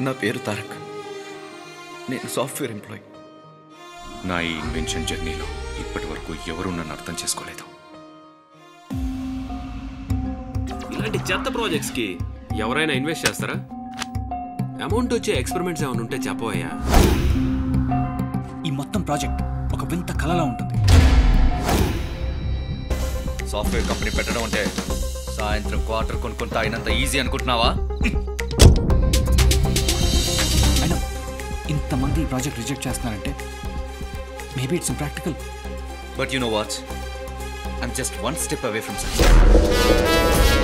నా పేరు తారక్ నేను సాఫ్ట్వేర్ ఎంప్లాయ్ నా ఈ ఇన్వెన్షన్ జర్నీలో ఇప్పటి వరకు ఎవరూ నన్ను అర్థం చేసుకోలేదు ఇలాంటి చెత్త ప్రాజెక్ట్స్కి ఎవరైనా ఇన్వెస్ట్ చేస్తారా అమౌంట్ వచ్చే ఎక్స్పెరిమెంట్స్ ఏమైనా ఉంటే చెప్పవయ్యా ఈ మొత్తం ప్రాజెక్ట్ ఒక వింత కళలా ఉంటుంది సాఫ్ట్వేర్ కంపెనీ పెట్టడం అంటే సాయంత్రం క్వార్టర్ కొనుక్కొని తాగినంత ఈజీ అనుకుంటున్నావా అయినా ఇంతమంది ఈ ప్రాజెక్ట్ రిజెక్ట్ చేస్తున్నారంటే maybe it's practical but you know watch I'm just one step away from success